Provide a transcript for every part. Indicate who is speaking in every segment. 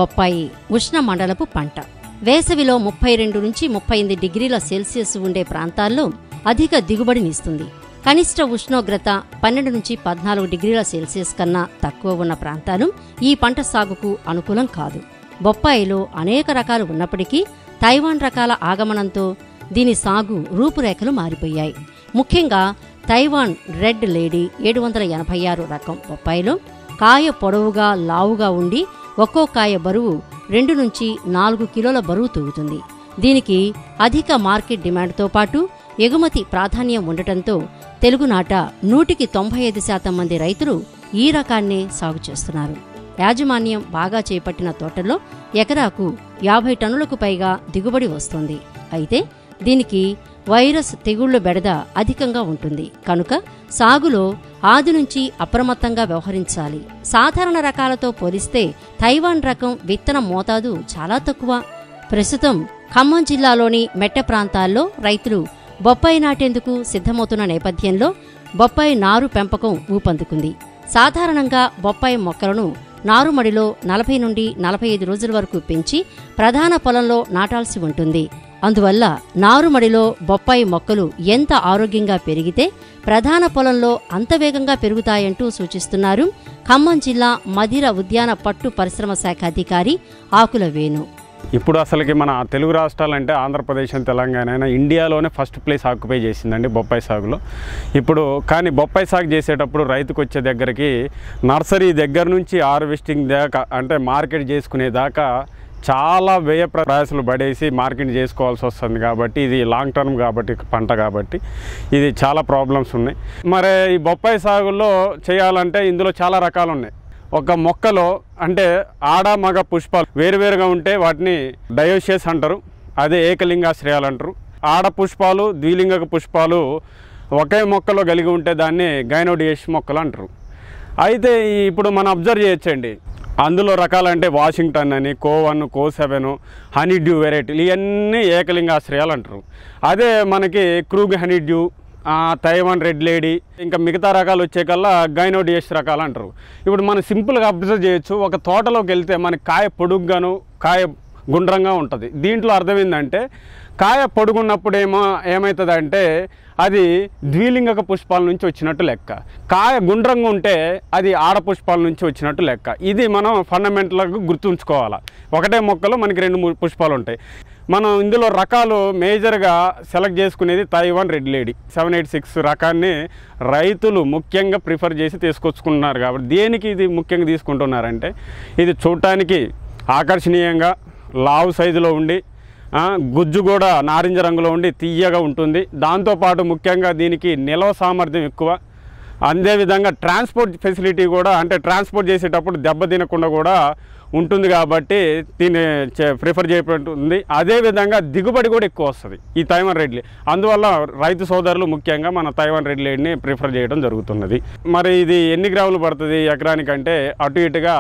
Speaker 1: బొప్పాయి ఉష్ణ మండలపు పంట వేసవిలో ముప్పై రెండు నుంచి ముప్పై ఎనిమిది డిగ్రీల సెల్సియస్ ఉండే ప్రాంతాల్లో అధిక దిగుబడినిస్తుంది కనిష్ట ఉష్ణోగ్రత పన్నెండు నుంచి పద్నాలుగు డిగ్రీల సెల్సియస్ కన్నా తక్కువ ఉన్న ప్రాంతాలు ఈ పంట సాగుకు అనుకూలం కాదు బొప్పాయిలో అనేక రకాలు ఉన్నప్పటికీ తైవాన్ రకాల ఆగమనంతో దీని సాగు రూపురేఖలు మారిపోయాయి ముఖ్యంగా తైవాన్ రెడ్ లేడీ ఏడు వందల ఎనభై ఆరు రకం బొప్పాయిలో కాయ పొడవుగా లావుగా ఉండి ఒక్కో కాయ బరువు రెండు నుంచి నాలుగు కిలోల బరువు తూగుతుంది దీనికి అధిక మార్కెట్ డిమాండ్తో పాటు ఎగుమతి ప్రాధాన్యం ఉండటంతో తెలుగునాట నూటికి తొంభై ఐదు శాతం మంది రైతులు ఈ రకాన్నే సాగు చేస్తున్నారు యాజమాన్యం బాగా చేపట్టిన తోటల్లో ఎకరాకు యాభై టన్నులకు పైగా దిగుబడి వస్తుంది అయితే దీనికి వైరస్ తెగుళ్ల బెడద అధికంగా ఉంటుంది కనుక సాగులో ఆది నుంచి అప్రమత్తంగా వ్యవహరించాలి సాధారణ రకాలతో పోలిస్తే తైవాన్ రకం విత్తన మోతాదు చాలా తక్కువ ప్రస్తుతం ఖమ్మం జిల్లాలోని మెట్ట ప్రాంతాల్లో రైతులు బొప్పాయి నాటేందుకు సిద్ధమవుతున్న నేపథ్యంలో బొప్పాయి నారు పెంపకం ఊపందుకుంది సాధారణంగా బొప్పాయి మొక్కలను నారుమడిలో నలభై నుండి నలభై ఐదు రోజుల వరకు పెంచి ప్రధాన పొలంలో నాటాల్సి ఉంటుంది అందువల్ల నారుమడిలో బొప్పాయి మొక్కలు ఎంత ఆరోగ్యంగా పెరిగితే ప్రధాన పొలంలో అంత వేగంగా పెరుగుతాయంటూ సూచిస్తున్నారు ఖమ్మం జిల్లా మధిర ఉద్యాన పట్టు పరిశ్రమ శాఖ అధికారి ఆకుల వేణు
Speaker 2: ఇప్పుడు అసలుకి మన తెలుగు రాష్ట్రాలంటే ఆంధ్రప్రదేశ్ అండ్ తెలంగాణ అయినా ఇండియాలోనే ఫస్ట్ ప్లేస్ ఆక్యుపై చేసిందండి బొప్పాయి సాగులో ఇప్పుడు కానీ బొప్పాయి సాగు చేసేటప్పుడు రైతుకు వచ్చే దగ్గరికి నర్సరీ దగ్గర నుంచి హార్వెస్టింగ్ దాకా అంటే మార్కెట్ చేసుకునే దాకా చాలా వ్యయ ప్రయాసాలు పడేసి మార్కెట్ చేసుకోవాల్సి వస్తుంది కాబట్టి ఇది లాంగ్ టర్మ్ కాబట్టి పంట కాబట్టి ఇది చాలా ప్రాబ్లమ్స్ ఉన్నాయి మరి ఈ బొప్పాయి సాగులో చేయాలంటే ఇందులో చాలా రకాలు ఉన్నాయి ఒక మొక్కలో అంటే ఆడ మగ పుష్పాలు వేరువేరుగా ఉంటే వాటిని డయోషియస్ అంటారు అదే ఏకలింగాశ్రయాలు అంటారు ఆడ పుష్పాలు ద్విలింగక పుష్పాలు ఒకే మొక్కలో కలిగి ఉంటే దాన్ని గైనోడియస్ మొక్కలు అంటారు అయితే ఈ- ఇప్పుడు మనం అబ్జర్వ్ చేయొచ్చండి అందులో రకాలంటే వాషింగ్టన్ అని CO one CO seven honeydew వెరైటీలు ఇవన్నీ ఏకలింగాశ్రయాలు అంటారు అదే మనకి క్రూగ్ హనీ డ్యూ ఆ, తైవాన్ రెడ్ లేడీ ఇంకా మిగతా రకాలు వచ్చే కల్లా గైనోడియస్ రకాలు అంటారు ఇప్పుడు మనం సింపుల్గా అబ్జర్వ్ చేయొచ్చు ఒక తోటలోకి వెళ్తే మనకి కాయ పొడుగ్గాను కాయ గుండ్రంగా ఉంటుంది దీంట్లో అర్థం ఏంటంటే కాయ పొడుగున్నప్పుడు ఏమో ఏమవుతుందంటే అది ద్విలింగక పుష్పాల నుంచి వచ్చినట్టు లెక్క కాయ గుండ్రంగా ఉంటే అది ఆడ పుష్పాల నుంచి వచ్చినట్టు లెక్క ఇది మనం ఫండమెంటల్గా గుర్తుంచుకోవాలి ఒకటే మొక్కలో మనకి రెండు మూడు పుష్పాలు ఉంటాయి మనం ఇందులో రకాలు మేజర్గా సెలెక్ట్ చేసుకునేది Taiwan red lady seven eight six రకాన్ని రైతులు ముఖ్యంగా ప్రిఫర్ చేసి తీసుకొచ్చుకుంటున్నారు కాబట్టి దేనికి ఇది ముఖ్యంగా తీసుకుంటున్నారంటే ఇది చూడటానికి ఆకర్షణీయంగా లావు సైజులో ఉండి ఆ, గుజ్జు కూడా నారింజ రంగులో ఉండి తీయగా ఉంటుంది దాంతోపాటు ముఖ్యంగా దీనికి నిల్వ సామర్థ్యం ఎక్కువ అదేవిధంగా ట్రాన్స్పోర్ట్ ఫెసిలిటీ కూడా అంటే ట్రాన్స్పోర్ట్ చేసేటప్పుడు దెబ్బ తినకుండా కూడా ఉంటుంది కాబట్టి దీన్ని చే- ప్రిఫర్ చేయబడుతుంది అదేవిధంగా దిగుబడి కూడా ఎక్కువ వస్తుంది ఈ తైవాన్ రెడ్లీ అందువల్ల రైతు సోదరులు ముఖ్యంగా మన తైవాన్ రెడ్ లేడ్ని ప్రిఫర్ చేయడం జరుగుతున్నది మరి ఇది ఎన్ని గ్రాములు పడుతుంది ఎకరానికంటే అటు ఇటుగా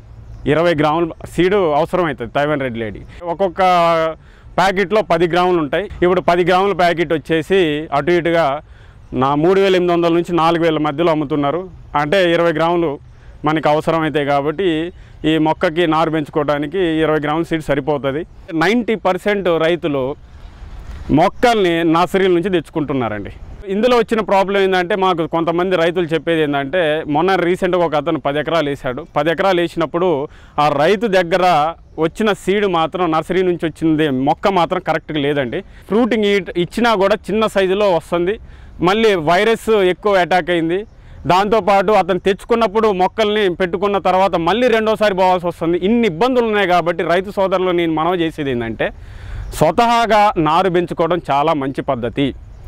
Speaker 2: ఇరవై గ్రాములు సీడు అవసరం అవుతుంది తైవాన్ రెడ్ లేడీ ఒక్కొక్క ప్యాకెట్లో పది గ్రాములు ఉంటాయి ఇప్పుడు పది గ్రాముల ప్యాకెట్ వచ్చేసి అటు ఇటుగా నా మూడు వేల ఎనిమిది వందల నుంచి నాలుగు వేల మధ్యలో అమ్ముతున్నారు అంటే ఇరవై గ్రాములు మనకి అవసరం అవుతాయి కాబట్టి ఈ మొక్కకి నారు పెంచుకోవడానికి ఇరవై గ్రాముల సీడ్ సరిపోతుంది నైంటీ పర్సెంట్ రైతులు మొక్కల్ని నర్సరీల నుంచి తెచ్చుకుంటున్నారండి ఇందులో వచ్చిన ప్రాబ్లం ఏంటంటే మాకు కొంతమంది రైతులు చెప్పేది ఏంటంటే మొన్న రీసెంట్గా ఒక అతను పది ఎకరాలు వేసాడు పది ఎకరాలు వేసినప్పుడు ఆ రైతు దగ్గర వచ్చిన సీడ్ మాత్రం నర్సరీ నుంచి వచ్చింది మొక్క మాత్రం కరెక్ట్గా లేదండి ఫ్రూటింగ్ ఇచ్చినా కూడా చిన్న సైజులో వస్తుంది మళ్ళీ వైరస్ ఎక్కువ అటాక్ అయింది దాంతోపాటు అతను తెచ్చుకున్నప్పుడు మొక్కల్ని పెట్టుకున్న తర్వాత మళ్ళీ రెండోసారి పోవాల్సి వస్తుంది ఇన్ని ఇబ్బందులు ఉన్నాయి కాబట్టి రైతు సోదరులు నేను మనవి చేసేది ఏంటంటే స్వతహాగా నారు పెంచుకోవడం చాలా మంచి పద్ధతి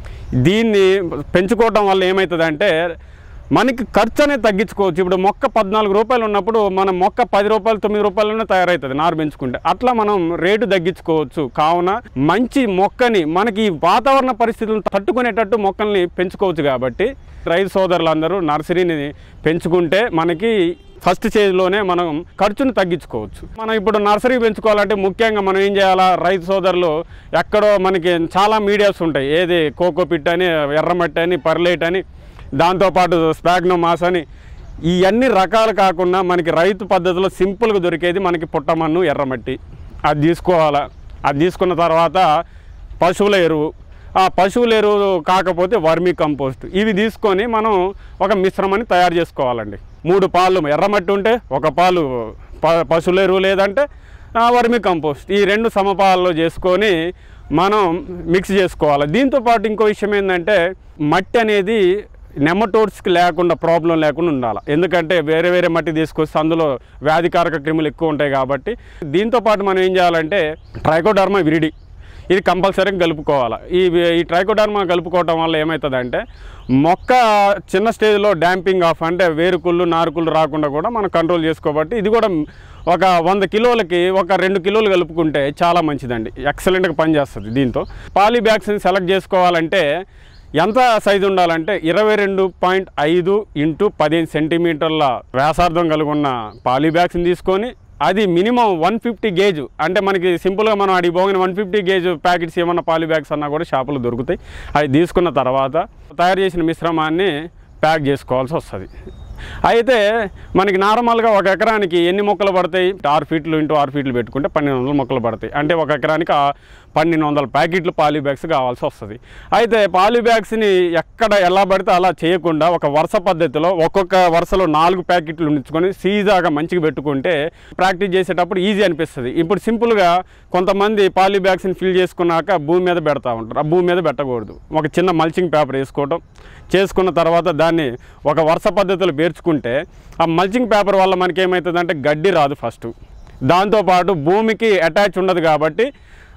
Speaker 2: దీన్ని పెంచుకోవడం వల్ల ఏమవుతుందంటే మనకి ఖర్చు అనేది తగ్గించుకోవచ్చు ఇప్పుడు మొక్క పద్నాలుగు రూపాయలు ఉన్నప్పుడు మన మొక్క పది రూపాయలు తొమ్మిది రూపాయలనే తయారవుతుంది నారు పెంచుకుంటే అట్లా మనం రేటు తగ్గించుకోవచ్చు కావున మంచి మొక్కని మనకి ఈ వాతావరణ పరిస్థితులను తట్టుకునేటట్టు మొక్కల్ని పెంచుకోవచ్చు కాబట్టి రైతు సోదరులందరూ నర్సరీని పెంచుకుంటే మనకి ఫస్ట్ స్టేజ్లోనే మనం ఖర్చును తగ్గించుకోవచ్చు మనం ఇప్పుడు నర్సరీ పెంచుకోవాలంటే ముఖ్యంగా మనం ఏం చేయాలా రైతు సోదరులు ఎక్కడో మనకి చాలా మీడియాస్ ఉంటాయి ఏది కోకో పిట్ అని ఎర్రమట్టి అని పర్లేట్ అని దాంతోపాటు స్పాగ్నో మాస్ అని ఇవన్నీ రకాలు కాకుండా మనకి రైతు పద్ధతిలో సింపుల్గా దొరికేది మనకి పుట్టమన్ను ఎర్రమట్టి అది తీసుకోవాలా అది తీసుకున్న తర్వాత పశువుల ఎరువు ఆ పశువుల ఎరువు కాకపోతే వర్మీ కంపోస్ట్ ఇవి తీసుకొని మనం ఒక మిశ్రమాన్ని తయారు చేసుకోవాలండి మూడు పాలు ఎర్రమట్టి ఉంటే ఒక పాలు ప పశువుల ఎరువు లేదంటే ఆ, వర్మీ కంపోస్ట్ ఈ రెండు సమపాలలో చేసుకొని మనం మిక్స్ చేసుకోవాలి దీంతో పాటు ఇంకో విషయం ఏంటంటే మట్టి అనేది నెమటోడ్స్కి లేకుండా ప్రాబ్లం లేకుండా ఉండాలి ఎందుకంటే వేరే వేరే మట్టి తీసుకొస్తే అందులో వ్యాధికారక క్రిములు ఎక్కువ ఉంటాయి కాబట్టి దీంతో పాటు మనం ఏం చేయాలంటే ట్రైకోడర్మా విరిడి ఇది కంపల్సరీగా కలుపుకోవాలి ఈ ఈ ట్రైకోడర్మా కలుపుకోవటం వల్ల ఏమవుతుందంటే మొక్క చిన్న స్టేజ్లో డ్యాంపింగ్ ఆఫ్ అంటే వేరుకుళ్ళు నారుకుళ్ళు రాకుండా కూడా మనం కంట్రోల్ చేసుకోబట్టి ఇది కూడా ఒక వంద కిలోలకి ఒక రెండు కిలోలు కలుపుకుంటే చాలా మంచిదండి ఎక్సలెంట్గా పనిచేస్తుంది దీంతో పాలీ బ్యాగ్స్ని సెలెక్ట్ చేసుకోవాలంటే ఎంత సైజు ఉండాలంటే ఇరవై రెండు పాయింట్ ఐదు ఇంటూ పదిహేను సెంటీమీటర్ల వ్యాసార్థం కలిగి ఉన్న పాలీ బ్యాగ్స్ని తీసుకొని అది మినిమం వన్ ఫిఫ్టీ గేజ్ అంటే మనకి సింపుల్గా మనం అడిగి పోగిన వన్ ఫిఫ్టీ గేజ్ ప్యాకెట్స్ ఏమన్నా పాలీ బ్యాగ్స్ అన్నా కూడా షాపులో దొరుకుతాయి అవి తీసుకున్న తర్వాత తయారు చేసిన మిశ్రమాన్ని ప్యాక్ చేసుకోవాల్సి వస్తుంది అయితే మనకి నార్మల్గా ఒక ఎకరానికి ఎన్ని మొక్కలు పడతాయి ఆరు ఫీట్లు ఇంటూ ఆరు ఫీట్లు పెట్టుకుంటే పన్నెండు వందల మొక్కలు పడతాయి అంటే ఒక ఎకరానికి ఆ పన్నెండు వందల ప్యాకెట్లు పాలీ బ్యాగ్స్ కావాల్సి వస్తుంది అయితే పాలీ బ్యాగ్స్ని ఎక్కడ ఎలా పడితే అలా చేయకుండా ఒక వరుస పద్ధతిలో ఒక్కొక్క వరుసలో నాలుగు ప్యాకెట్లు ఉంచుకొని సీజాగా మంచిగా పెట్టుకుంటే ప్రాక్టీస్ చేసేటప్పుడు ఈజీ అనిపిస్తుంది ఇప్పుడు సింపుల్గా కొంతమంది పాలీ బ్యాగ్స్ని ఫిల్ చేసుకున్నాక భూమి మీద పెడతా ఉంటారు ఆ భూమి మీద పెట్టకూడదు ఒక చిన్న మల్చింగ్ పేపర్ వేసుకోవటం చేసుకున్న తర్వాత దాన్ని ఒక వరుస పద్ధతిలో పేర్చుకుంటే ఆ మల్చింగ్ పేపర్ వల్ల మనకి ఏమవుతుందంటే గడ్డి రాదు ఫస్ట్ దాంతోపాటు భూమికి అటాచ్ ఉండదు కాబట్టి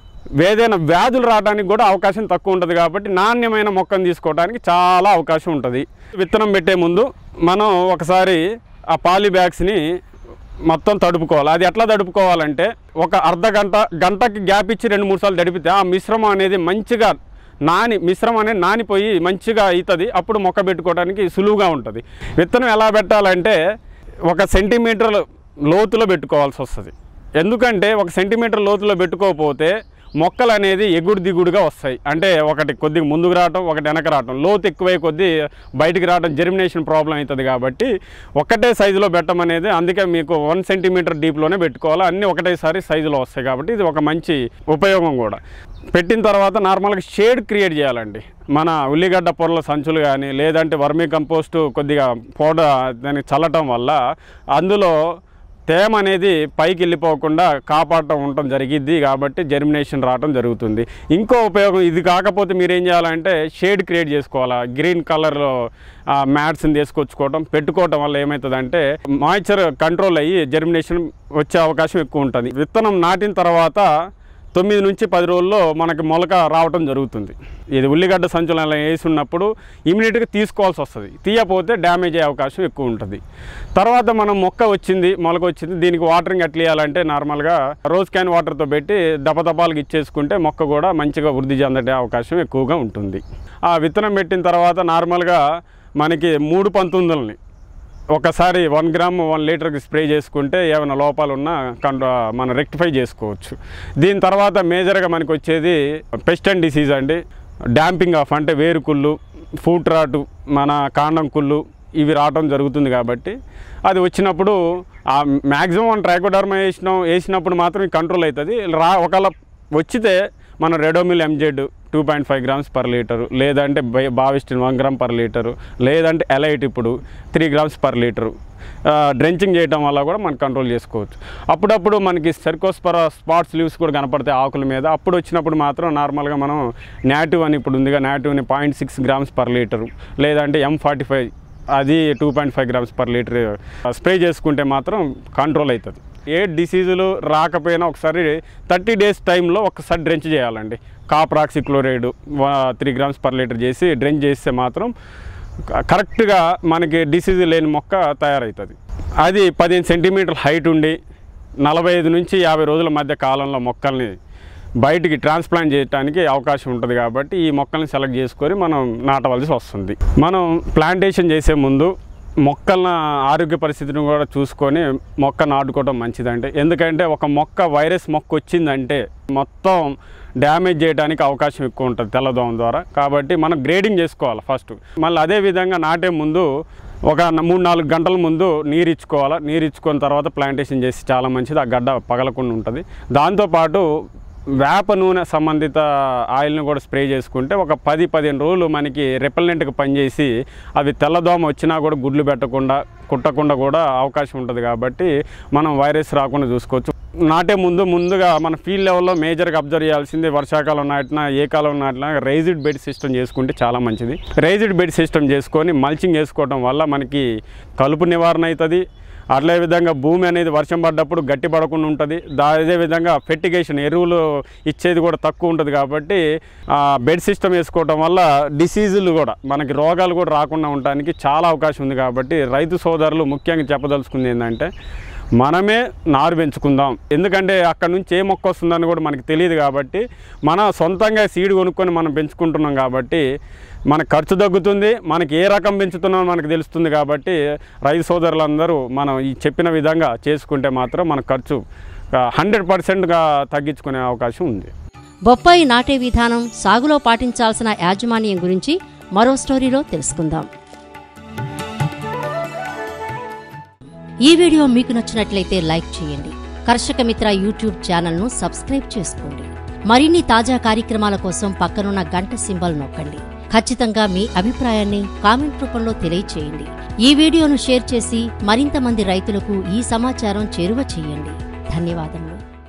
Speaker 2: ఏదైనా వ్యాధులు రావడానికి కూడా అవకాశం తక్కువ ఉంటుంది కాబట్టి నాణ్యమైన మొక్కను తీసుకోవడానికి చాలా అవకాశం ఉంటుంది విత్తనం పెట్టే ముందు మనం ఒకసారి ఆ పాలీ బ్యాగ్స్ని మొత్తం తడుపుకోవాలి అది ఎట్లా తడుపుకోవాలంటే ఒక అర్ధ గంట గంటకి గ్యాప్ ఇచ్చి రెండు మూడు సార్లు తడిపితే ఆ మిశ్రమం అనేది మంచిగా నాని మిశ్రమం అనేది నానిపోయి మంచిగా అవుతుంది అప్పుడు మొక్క పెట్టుకోవడానికి సులువుగా ఉంటుంది విత్తనం ఎలా పెట్టాలంటే ఒక సెంటీమీటర్ లోతులో పెట్టుకోవాల్సి వస్తుంది ఎందుకంటే ఒక సెంటీమీటర్ లోతులో పెట్టుకోకపోతే మొక్కలు అనేది ఎగుడు దిగుడుగా వస్తాయి అంటే ఒకటి కొద్దిగా ముందుకు రావటం ఒకటి వెనక రావటం లోతు ఎక్కువై కొద్దీ బయటికి రావటం జెర్మినేషన్ ప్రాబ్లం అవుతుంది కాబట్టి ఒకటే సైజులో పెట్టడం అనేది అందుకే మీకు వన్ సెంటీమీటర్ డీప్లోనే పెట్టుకోవాలి అన్నీ ఒకటేసారి సైజులో వస్తాయి కాబట్టి ఇది ఒక మంచి ఉపయోగం కూడా పెట్టిన తర్వాత నార్మల్గా షేడ్ క్రియేట్ చేయాలండి మన ఉల్లిగడ్డ పొరల సంచులు కానీ లేదంటే వర్మీ కంపోస్ట్ కొద్దిగా పౌడర్ దానికి చల్లటం వల్ల అందులో తేమ అనేది పైకి వెళ్ళిపోకుండా కాపాడటం ఉండటం జరిగిద్ది కాబట్టి జర్మినేషన్ రావటం జరుగుతుంది ఇంకో ఉపయోగం ఇది కాకపోతే మీరు ఏం చేయాలంటే షేడ్ క్రియేట్ చేసుకోవాలా గ్రీన్ కలర్లో మ్యాట్స్ని తీసుకొచ్చుకోవటం పెట్టుకోవటం వల్ల ఏమవుతుందంటే మాయిశ్చర్ కంట్రోల్ అయ్యి జర్మినేషన్ వచ్చే అవకాశం ఎక్కువ ఉంటుంది విత్తనం నాటిన తర్వాత తొమ్మిది నుంచి పది రోజుల్లో మనకి మొలక రావటం జరుగుతుంది ఇది ఉల్లిగడ్డ సంచులు అలా వేసి ఉన్నప్పుడు ఇమీడియట్గా తీసుకోవాల్సి వస్తుంది తీయపోతే డ్యామేజ్ అయ్యే అవకాశం ఎక్కువ ఉంటుంది తర్వాత మనం మొక్క వచ్చింది మొలక వచ్చింది దీనికి వాటరింగ్ ఎట్లా ఇవ్వాలంటే నార్మల్గా రోజ్ క్యాన్ వాటర్తో పెట్టి దపదపాలకు ఇచ్చేసుకుంటే మొక్క కూడా మంచిగా వృద్ధి చెందే అవకాశం ఎక్కువగా ఉంటుంది ఆ విత్తనం పెట్టిన తర్వాత నార్మల్గా మనకి మూడు పంతొమ్మిదిలని ఒకసారి వన్ గ్రామ్ వన్ లీటర్కి స్ప్రే చేసుకుంటే ఏమైనా లోపాలు ఉన్నా కంట్రో మనం రెక్టిఫై చేసుకోవచ్చు దీని తర్వాత మేజర్గా మనకి వచ్చేది పెస్ట్ అండ్ డిసీజ్ అండి డ్యాంపింగ్ ఆఫ్ అంటే వేరుకుళ్ళు ఫూట్ రాటు మన కాండం కుళ్ళు ఇవి రావటం జరుగుతుంది కాబట్టి అది వచ్చినప్పుడు ఆ మ్యాక్సిమం ట్రైకోడర్మా వేసినాం వేసినప్పుడు మాత్రం కంట్రోల్ అవుతుంది రా ఒకవేళ వచ్చితే మన Ridomil MZ two point five grams per litre లేదంటే బై- Bavistin one gram per litre లేదంటే ఎలైట్ ఇప్పుడు three grams per litre drenching చేయడం వల్ల కూడా మనం కంట్రోల్ చేసుకోవచ్చు అప్పుడప్పుడు మనకి సెర్కోస్పర స్పాట్స్ లీవ్స్ కూడా కనపడతాయి ఆకుల మీద అప్పుడు వచ్చినప్పుడు మాత్రం నార్మల్గా మనం నాటివ్ అని ఇప్పుడు ఉందిగా నాటివ్ని point six grams per litre లేదంటే ఎం ఫార్టీ ఫైవ్ అది two point five grams per litre spray చేసుకుంటే మాత్రం కంట్రోల్ అవుతుంది ఏ డిసీజులు రాకపోయినా ఒకసారి థర్టీ డేస్ టైంలో ఒకసారి డ్రెంచ్ చేయాలండి copper oxychloride three grams per litre చేసి డ్రెంచ్ చేస్తే మాత్రం క- కరెక్ట్గా మనకి డిసీజ్ లేని మొక్క తయారవుతుంది అది పదిహేను సెంటీమీటర్ హైట్ ఉండి నలభై ఐదు నుంచి యాభై రోజుల మధ్య కాలంలో మొక్కల్ని బయటికి ట్రాన్స్ప్లాంట్ చేయడానికి అవకాశం ఉంటుంది కాబట్టి ఈ మొక్కల్ని సెలెక్ట్ చేసుకొని మనం నాటవలసి వస్తుంది మనం ప్లాంటేషన్ చేసే ముందు మొక్కల ఆరోగ్య పరిస్థితిని కూడా చూసుకొని మొక్క నాటుకోవడం మంచిదండి ఎందుకంటే ఒక మొక్క వైరస్ మొక్క వచ్చిందంటే మొత్తం డ్యామేజ్ చేయడానికి అవకాశం ఎక్కువ ఉంటుంది తెల్లదోమ ద్వారా కాబట్టి మనం గ్రేడింగ్ చేసుకోవాలి ఫస్ట్ మళ్ళీ అదే విధంగా నాటే ముందు ఒక న- మూడు నాలుగు గంటల ముందు నీరు ఇచ్చుకోవాలి నీరు ఇచ్చుకున్న తర్వాత ప్లాంటేషన్ చేసి చాలా మంచిది ఆ గడ్డ పగలకుండా ఉంటుంది దాంతోపాటు వేప నూనె సంబంధిత ఆయిల్ని కూడా స్ప్రే చేసుకుంటే ఒక పది పదిహేను రోజులు మనకి రెపెల్లెంట్గా పనిచేసి అవి తెల్లదోమ వచ్చినా కూడా గుడ్లు పెట్టకుండా కుట్టకుండా కూడా అవకాశం ఉంటుంది కాబట్టి మనం వైరస్ రాకుండా చూసుకోవచ్చు నాటే ముందు ముందుగా మన ఫీల్డ్ లెవెల్లో మేజర్గా అబ్జర్వ్ చేయాల్సింది వర్షాకాలం నాటినా ఏ కాలం నాటినా రైజ్డ్ బెడ్ సిస్టమ్ చేసుకుంటే చాలా మంచిది రైజ్డ్ బెడ్ సిస్టమ్ చేసుకొని మల్చింగ్ చేసుకోవడం వల్ల మనకి కలుపు నివారణ అవుతుంది అట్లే విధంగా భూమి అనేది వర్షం పడ్డప్పుడు గట్టి పడకుండా ఉంటుంది దా అదే విధంగా ఫెర్టిగేషన్ ఎరువులు ఇచ్చేది కూడా తక్కువ ఉంటుంది కాబట్టి ఆ, బెడ్ సిస్టమ్ వేసుకోవడం వల్ల డిసీజులు కూడా మనకి రోగాలు కూడా రాకుండా ఉండడానికి చాలా అవకాశం ఉంది కాబట్టి రైతు సోదరులు ముఖ్యంగా చెప్పదలుచుకుంది ఏంటంటే మనమే నారు పెంచుకుందాం ఎందుకంటే అక్కడ నుంచి ఏ మొక్క వస్తుందని కూడా మనకి తెలియదు కాబట్టి మన సొంతంగా సీడ్ కొనుక్కొని మనం పెంచుకుంటున్నాం కాబట్టి మన ఖర్చు తగ్గుతుంది మనకి ఏ రకం పెంచుతున్నామో మనకు తెలుస్తుంది కాబట్టి రైతు సోదరులందరూ మనం ఈ చెప్పిన విధంగా చేసుకుంటే మాత్రం మన ఖర్చు హండ్రెడ్ పర్సెంట్గా తగ్గించుకునే అవకాశం ఉంది
Speaker 1: బొప్పాయి నాటే విధానం సాగులో పాటించాల్సిన యాజమాన్యం గురించి మరో స్టోరీలో తెలుసుకుందాం ఈ వీడియో మీకు నచ్చినట్లయితే లైక్ చేయండి కర్షక మిత్ర యూట్యూబ్ ఛానల్ను సబ్స్క్రైబ్ చేసుకోండి మరిన్ని తాజా కార్యక్రమాల కోసం పక్కనున్న గంట సింబల్ నొక్కండి ఖచ్చితంగా మీ అభిప్రాయాన్ని కామెంట్ రూపంలో తెలియచేయండి ఈ వీడియోను షేర్ చేసి మరింత మంది రైతులకు ఈ సమాచారం చేరువ చేయండి ధన్యవాదములు